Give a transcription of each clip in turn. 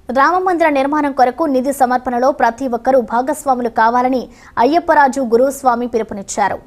రామమందిర నిర్మాణం కొరకు నిధి సమర్పణలో ప్రతి ఒక్కరూ భాగస్వాములు కావాలని అయ్యప్పరాజు గురుస్వామి పిలుపునిచ్చారు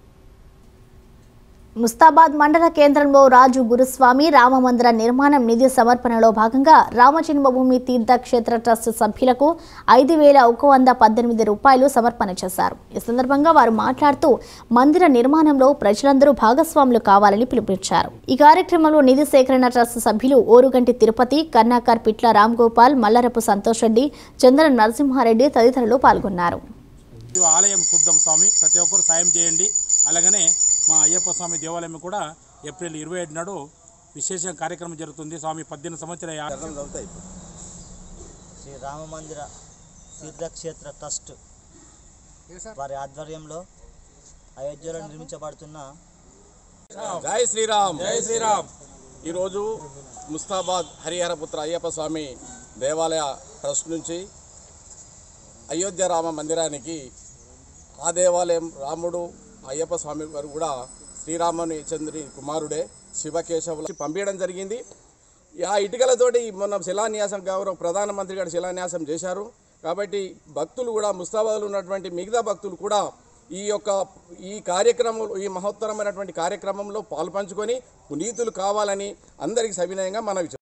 ముస్తాబాద్ మండల కేంద్రంలో రాజు గురుస్వామి రామమందిర నిర్మాణం నిధి సమర్పణలో భాగంగా రామజన్మభూమి తీర్థక్షేత్ర ట్రస్ట్ సభ్యులకు ఐదు వేల ఒక వంద పద్దెనిమిది రూపాయలు సమర్పణ చేశారు ఈ సందర్భంగా వారు మాట్లాడుతూ మందిర నిర్మాణంలో ప్రజలందరూ భాగస్వాములు కావాలని పిలుపునిచ్చారు ఈ కార్యక్రమంలో నిధి సేకరణ ట్రస్ట్ సభ్యులు ఓరుగంటి తిరుపతి కర్ణాకర్ పిట్ల రామ్ గోపాల్ మల్లరపు సంతోష్ రెడ్డి చంద్ర నరసింహారెడ్డి తదితరులు పాల్గొన్నారు ఈ ఆలయం చూద్దాం స్వామి ప్రతి ఒక్కరు సాయం చేయండి అలాగనే మా అయ్యప్ప స్వామి దేవాలయం కూడా ఏప్రిల్ ఇరవై ఏడు నాడు విశేష కార్యక్రమం జరుగుతుంది స్వామి పద్దెనిమిది సంవత్సరాల శ్రీ రామమందిర తీర్థక్షేత్ర ట్రస్ట్ వారి ఆధ్వర్యంలో అయోధ్యలో నిర్మించబడుతున్న జై శ్రీరామ్ జై శ్రీరామ్ ఈరోజు ముస్తాబాద్ హరిహరపుత్ర అయ్యప్ప స్వామి దేవాలయ ట్రస్ట్ నుంచి అయోధ్య రామ మందిరానికి ఆ దేవాలయం రాముడు అయ్యప్ప స్వామి వారు కూడా శ్రీరాముని చంద్రుని కుమారుడే శివకేశవులు పంపించడం జరిగింది ఆ ఇటుకలతోటి మొన్న శిలాన్యాసం గౌరవ ప్రధానమంత్రి గారు శిలాన్యాసం చేశారు కాబట్టి భక్తులు కూడా ముస్తాబాద్లో ఉన్నటువంటి మిగతా భక్తులు కూడా ఈ యొక్క ఈ కార్యక్రమం ఈ మహోత్తరమైనటువంటి కార్యక్రమంలో పాల్పంచుకొని పునీతులు కావాలని అందరికీ సవినయంగా మనవి చేస్తున్నాం